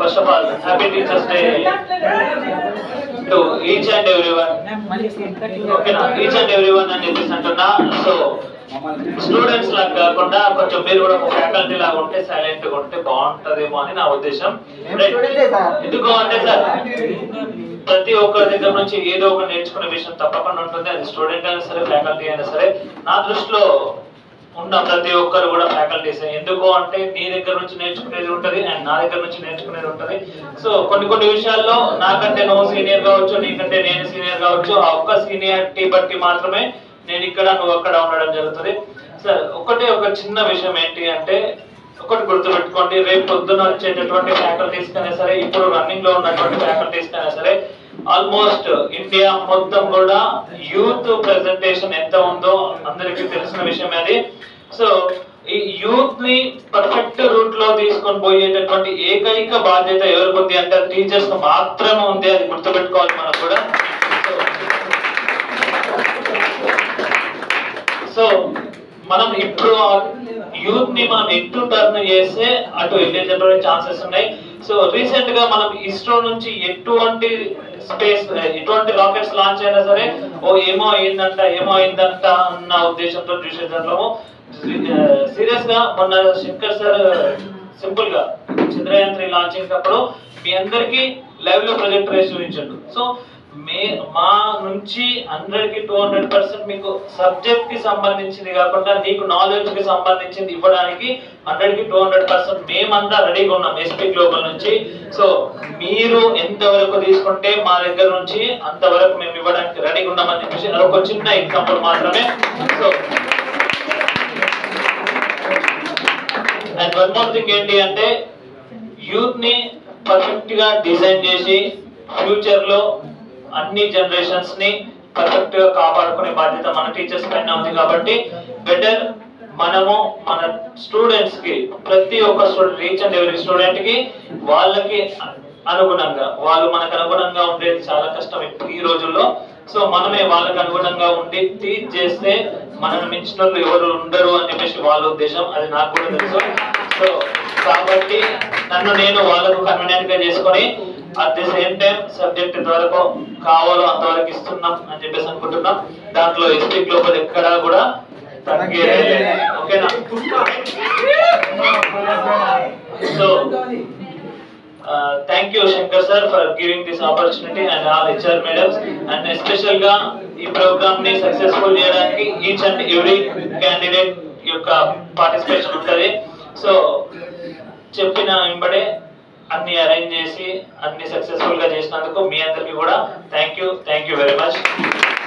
First of all happy teachers day to each and every one ఓకేనా each and every one అని చెప్పేసి అంటున్నా so students లాగా కాకుండా కొంచెం మీరు కూడా ఒక ఫ్యాకల్టీ లాగా ఉంటే సైలెంట్ గా ఉంటే బాగుంటదేమో అని నా ఉద్దేశం Right. ఎందుకు అంటే సార్ ప్రతి ఒక్కరి దగ్గర నుంచి ఏదో ఒక నేర్చుకునే విషయం తప్పకుండా ఉంటుంది అది స్టూడెంట్ అయినా సరే ఫ్యాకల్టీ అయినా సరే నా దృష్టిలో ఉన్న ప్రతి ఒక్కరు కూడా ఫ్యాకల్టీస్ ఎందుకు అంటే నీ దగ్గర నుంచి నేర్చుకునేది ఉంటది అండ్ నా దగ్గర నుంచి నేర్చుకునేది ఉంటది సో కొన్ని కొన్ని విషయాల్లో నాకంటే నువ్వు సీనియర్ కావచ్చు నీకంటే నేను సీనియర్ కావచ్చు ఆ ఒక్క సీనియారిటీ బట్టి మాత్రమే నేను ఇక్కడ నువ్వు అక్కడ ఉండడం జరుగుతుంది సార్ ఒకటే ఒక చిన్న విషయం ఏంటి అంటే ఒకటి గుర్తుపెట్టుకోండి రేపు పొద్దున వచ్చేటటువంటి ఫ్యాకల్టీస్ కైనా సరే ఇప్పుడు రన్నింగ్ లో ఉన్నటువంటి ఫ్యాకల్టీస్ కైనా సరే ఆల్మోస్ట్ ఇండియా మొత్తం కూడా యూత్ ప్రెజెంటేషన్ ఎంత ఉందో అందరికీ తెలిసిన విషయం అది సో ఈ యూత్ ని పర్ఫెక్ట్ రూట్ లో తీసుకొని పోయేటటువంటి ఏకైక బాధ్యత ఎవరికి ఉంది అంటే టీచర్స్ మాత్రమే ఉంది అది గుర్తుపెట్టుకోవాలి మనం కూడా సో మనం ఇప్పుడు యూత్ ని మనం ఎటు టర్న్ చేస్తే అటు వెళ్ళేటటువంటి ఛాన్సెస్ ఉన్నాయి సో రీసెంట్ గా మనం ఇస్రో నుంచి ఎటువంటి స్పేస్ ఎటువంటి రాకెట్స్ లాంచ్ అయినా సరే ఓ ఏమో అయిందంట ఏమో అయిందంట అన్న ఉద్దేశంతో చూసేదాంట్లో సీరియస్ గా మొన్న శంకర్ సార్ సింపుల్ గా చంద్రయాన్ త్రీ లాంచింగ్ అప్పుడు మీ అందరికి లైవ్ లో ప్రొజెక్ట్ రేస్ చూపించండు సో మే మా నుంచి హండ్రెడ్ కి టూ హండ్రెడ్ పర్సెంట్ మీకు సబ్జెక్ట్ కి సంబంధించింది కాకుండా నీకు నాలెడ్జ్ కి సంబంధించింది ఇవ్వడానికి హండ్రెడ్ కి టూ హండ్రెడ్ పర్సెంట్ మేమంతా రెడీగా ఉన్నాం ఎస్పీ గ్లోబల్ నుంచి సో మీరు ఎంతవరకు తీసుకుంటే మా దగ్గర నుంచి అంతవరకు మేము ఇవ్వడానికి రెడీగా ఉన్నామని చెప్పేసి అదొక చిన్న ఎగ్జాంపుల్ మాత్రమే so and one more thing ఏంటి అంటే యూత్ ని పర్ఫెక్ట్ గా డిజైన్ చేసి ఫ్యూచర్ లో అన్ని జనరేషన్స్ ని పర్ఫెక్ట్ గా కాపాడుకునే బాధ్యత మన టీచర్స్ పైన ఉంది కాబట్టి బెటర్ మనము మన స్టూడెంట్స్ కి ప్రతి ఒక్క student reach and every student కి వాళ్ళకి అనుగుణంగా వాళ్ళు మనకు అనుగుణంగా ఉండేది చాలా కష్టం ఇప్పుడు ఈ రోజుల్లో సో మనమే వాళ్ళకి అనుగుణంగా ఉండి టీచ్ చేస్తే మనల్ని మించిన వాళ్ళు ఎవరు ఉండరు అని చెప్పేసి వాళ్ళ ఉద్దేశం అది నాకు కూడా తెలుసు సో కాబట్టి నన్ను నేను వాళ్ళకు కన్వీనియంట్ గా చేసుకొని at the same time subject ఎంతవరకు కావాలో అంతవరకు ఇస్తున్నాం అని చెప్పేసి అనుకుంటున్నాం దాంట్లో ఎస్పీ గ్లోబల్ ఎక్కడా కూడా తగ్గేదే లేదు. ఓకేనా so thank you Shankar sir for giving this opportunity and all HR madams and especial గా ఈ ప్రోగ్రామ్ ని సక్సెస్ఫుల్ చేయడానికి ఈచ్ అండ్ ఎవ్రీ క్యాండిడేట్ యొక్క పార్టిసిపేషన్ ఉంటది సో చెప్పిన వెంబడే అన్ని అరేంజ్ చేసి అన్ని సక్సెస్ఫుల్ గా చేసినందుకు మీ అందరికీ కూడా thank you thank you very much